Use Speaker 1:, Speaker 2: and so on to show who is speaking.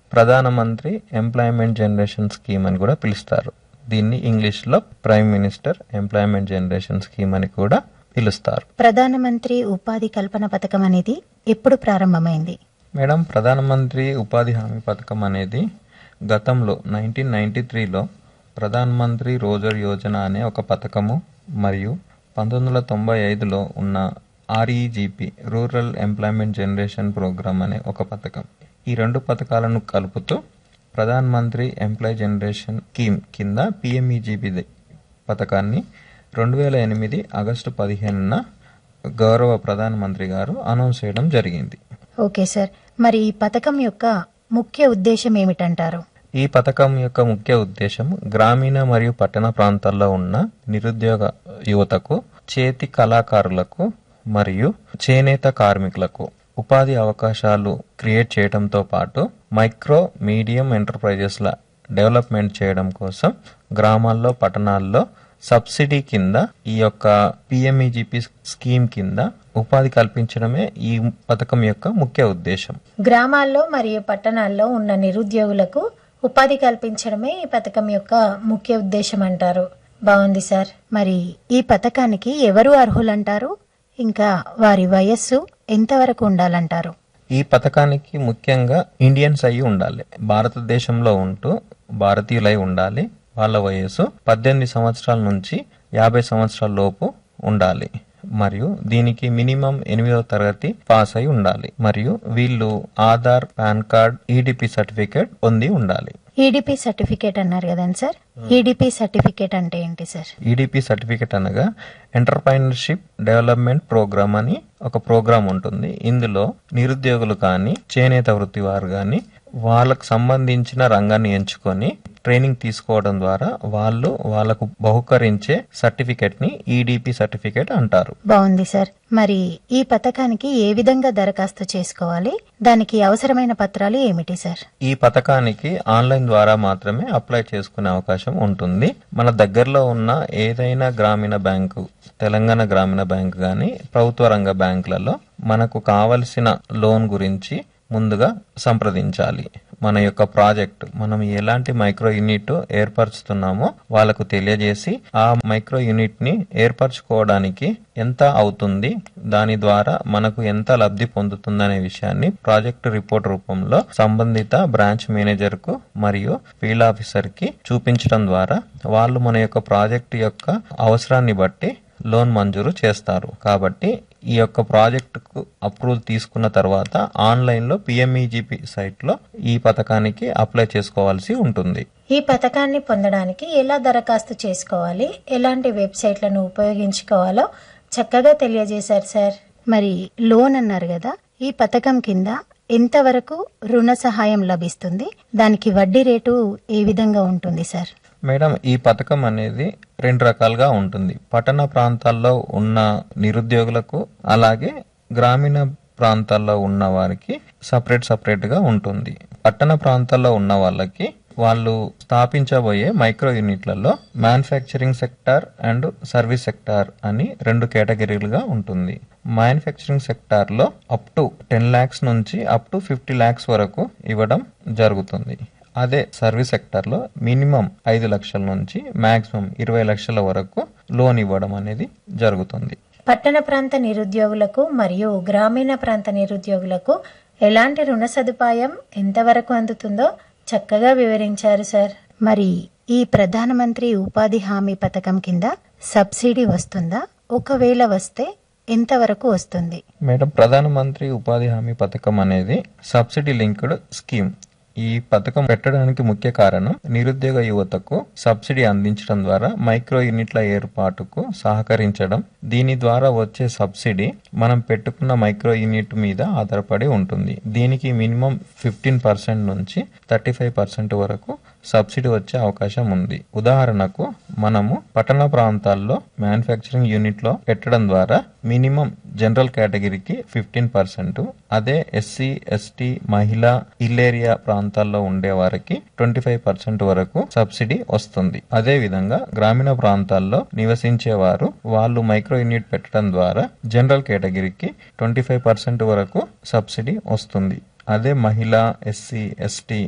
Speaker 1: ప్రధానమంత్రి employment generation scheme అని కూడా పిలుస్తారు దీన్ని ఇంగ్లీష్లో prime minister employment generation scheme అని కూడా పిలుస్తారు
Speaker 2: ప్రధానమంత్రి ఉపాధి కల్పన పథకం అనేది ఎప్పుడు ప్రారంభమైంది
Speaker 1: మేడం ప్రధానమంత్రి ఉపాధి హామీ పథకం అనేది గతంలో నైన్టీన్ నైన్టీ త్రీలో ప్రధాన్ మంత్రి రోజర్ యోజన అనే ఒక పథకము మరియు పంతొమ్మిది వందల తొంభై ఐదులో ఉన్న REGP rural employment generation programme అనే ఒక పథకం ఈ రెండు పథకాలను కలుపుతూ Pradhan Mantri employ generation scheme కింద పిఎంఈజీపీ పథకాన్ని రెండు వేల ఎనిమిది ఆగస్టు పదిహేనున గౌరవ ప్రధానమంత్రి గారు అనౌన్స్ చేయడం జరిగింది
Speaker 2: ఓకే సార్ మరి ఈ పథకం యొక్క ముఖ్య ఉద్దేశం ఏమిటంటారు
Speaker 1: ఈ పథకం యొక్క ముఖ్య ఉద్దేశం గ్రామీణ మరియు పట్టణ ప్రాంతాల్లో ఉన్న నిరుద్యోగ యువతకు చేతి కళాకారులకు మరియు చేనేత కార్మికులకు ఉపాధి అవకాశాలు క్రియేట్ చేయడంతో పాటు మైక్రో మీడియం ఎంటర్ప్రైజెస్ల డెవలప్మెంట్ చేయడం కోసం గ్రామాల్లో పట్టణాల్లో సబ్సిడీ కింద ఈ యొక్క పిఎంఈజిపి స్కీమ్ కింద ఉపాధి కల్పించడమే ఈ పథకం యొక్క ముఖ్య ఉద్దేశం
Speaker 2: గ్రామాల్లో మరియు పట్టణాల్లో ఉన్న నిరుద్యోగులకు ఉపాధి కల్పించడమే ఈ పథకం యొక్క ముఖ్య ఉద్దేశం అంటారు బాగుంది సార్ మరి ఈ పథకానికి ఎవరు అర్హులంటారు ఇంకా వారి వయస్సు ఎంతవరకు ఉండాలంటారు
Speaker 1: ఈ పథకానికి ముఖ్యంగా ఇండియన్స్ అయి ఉండాలి భారతదేశంలో ఉంటూ భారతీయులై ఉండాలి వాళ్ళ వయసు పద్దెనిమిది సంవత్సరాల నుంచి యాభై సంవత్సరాల లోపు ఉండాలి మరియు దీనికి మినిమం ఎనిమిదవ తరగతి పాస్ అయి ఉండాలి మరియు వీళ్ళు Aadhaar PAN card EDP certificate పొంది ఉండాలి
Speaker 2: ఈడిపి సర్టిఫికేట్ అన్నారు కదండి సార్ ఈడిపి సర్టిఫికేట్ అంటే ఏంటి సార్
Speaker 1: ఈడిపి సర్టిఫికేట్ అనగా ఎంటర్ప్రైనర్షిప్ డెవలప్మెంట్ ప్రోగ్రామ్ అని ఒక ప్రోగ్రామ్ ఉంటుంది ఇందులో నిరుద్యోగులు కానీ చేనేత వృత్తి వారు కానీ వాళ్ళకు సంబంధించిన రంగాన్ని ఎంచుకొని ట్రైనింగ్ తీసుకోవడం ద్వారా వాళ్ళు వాళ్ళకు బహుకరించే సర్టిఫికేట్ ని ఈడిపి సర్టిఫికేట్ అంటారు
Speaker 2: బాగుంది సార్ మరి ఈ పథకానికి ఏ విధంగా దరఖాస్తు చేసుకోవాలి దానికి అవసరమైన పత్రాలు ఏమిటి సార్
Speaker 1: ఈ పథకానికి ఆన్లైన్ ద్వారా మాత్రమే అప్లై చేసుకునే అవకాశం ఉంటుంది మన దగ్గరలో ఉన్న ఏదైనా గ్రామీణ బ్యాంకు తెలంగాణ గ్రామీణ బ్యాంక్ కానీ ప్రభుత్వ రంగ బ్యాంకులలో మనకు కావలసిన లోన్ గురించి ముందుగా సంప్రదించాలి మన యొక్క ప్రాజెక్ట్ మనం ఎలాంటి మైక్రో యూనిట్ ఏర్పరుస్తున్నామో వాళ్ళకు తెలియజేసి ఆ మైక్రో యూనిట్ ని ఏర్పరచుకోవడానికి ఎంత అవుతుంది దాని ద్వారా మనకు ఎంత లబ్ధి పొందుతుందనే విషయాన్ని ప్రాజెక్ట్ రిపోర్ట్ రూపంలో సంబంధిత బ్రాంచ్ మేనేజర్ కు మరియు ఫీల్డ్ ఆఫీసర్ కి చూపించడం ద్వారా వాళ్ళు మన యొక్క ప్రాజెక్ట్ యొక్క అవసరాన్ని బట్టి లోన్ మంజూరు చేస్తారు కాబట్టి ఈ యొక్క ప్రాజెక్టుకు అప్రూవల్ తీసుకున్న తర్వాత ఆన్లైన్లో పిఎంఈజీపీ సైట్లో ఈ పథకానికి అప్లై చేసుకోవాల్సి ఉంటుంది
Speaker 2: ఈ పథకాన్ని పొందడానికి ఎలా దరఖాస్తు చేసుకోవాలి ఎలాంటి వెబ్సైట్లను ఉపయోగించుకోవాలో చక్కగా తెలియజేశారు సార్ మరి లోన్ అన్నారు కదా ఈ పథకం కింద ఎంతవరకు రుణ సహాయం లభిస్తుంది దానికి వడ్డీ రేటు ఏ విధంగా ఉంటుంది సార్
Speaker 1: మేడం ఈ పథకం అనేది రెండు రకాలుగా ఉంటుంది పట్టణ ప్రాంతాల్లో ఉన్న నిరుద్యోగులకు అలాగే గ్రామీణ ప్రాంతాల్లో ఉన్న వారికి సపరేట్ సపరేట్ గా ఉంటుంది పట్టణ ప్రాంతాల్లో ఉన్న వాళ్ళకి వాళ్ళు స్థాపించబోయే మైక్రో యూనిట్లలో manufacturing sector and service sector అని రెండు కేటగిరీలుగా ఉంటుంది మ్యానుఫ్యాక్చరింగ్ సెక్టార్ లో అప్ టు టెన్ లాక్స్ నుంచి అప్ టు ఫిఫ్టీ లాక్స్ వరకు ఇవ్వడం జరుగుతుంది అదే సర్వీస్ సెక్టార్లో మినిమం ఐదు లక్షల నుంచి మాక్సిమం ఇరవై లక్షల వరకు లోన్ ఇవ్వడం అనేది జరుగుతుంది
Speaker 2: పట్టణ ప్రాంత నిరుద్యోగులకు మరియు గ్రామీణ ప్రాంత నిరుద్యోగులకు ఎలాంటి రుణ సదుపాయం ఎంతవరకు అందుతుందో చక్కగా వివరించారు సార్ మరి ఈ ప్రధానమంత్రి ఉపాధి హామీ పథకం కింద సబ్సిడీ వస్తుందా ఒకవేళ వస్తే ఎంతవరకు వస్తుంది
Speaker 1: మేడం ప్రధానమంత్రి ఉపాధి హామీ పథకం అనేది సబ్సిడీ లింక్డ్ స్కీమ్ ఈ పథకం పెట్టడానికి ముఖ్య కారణం నిరుద్యోగ యువతకు సబ్సిడీ అందించడం ద్వారా మైక్రో యూనిట్ల ఏర్పాటుకు సహకరించడం దీని ద్వారా వచ్చే సబ్సిడీ మనం పెట్టుకున్న మైక్రో యూనిట్ మీద ఆధారపడి ఉంటుంది దీనికి మినిమం ఫిఫ్టీన్ పర్సెంట్ నుంచి థర్టీ ఫైవ్ పర్సెంట్ వరకు సబ్సిడీ వచ్చే అవకాశం ఉంది ఉదాహరణకు మనము పట్టణ ప్రాంతాల్లో మ్యానుఫ్యాక్చరింగ్ యూనిట్ లో పెట్టడం ద్వారా మినిమం జనరల్ కేటగిరీకి ఫిఫ్టీన్ పర్సెంట్ అదే ఎస్సీ ఎస్టీ మహిళా హిల్ ఏరియా ప్రాంతాల్లో ఉండే వారికి ట్వంటీ ఫైవ్ పర్సెంట్ వరకు సబ్సిడీ వస్తుంది అదే విధంగా గ్రామీణ ప్రాంతాల్లో నివసించే వారు వాళ్ళు మైక్రో యూనిట్ పెట్టడం ద్వారా జనరల్ కేటగిరీకి ట్వంటీ ఫైవ్ పర్సెంట్ వరకు సబ్సిడీ వస్తుంది అదే మహిళ ఎస్సీ ఎస్టీ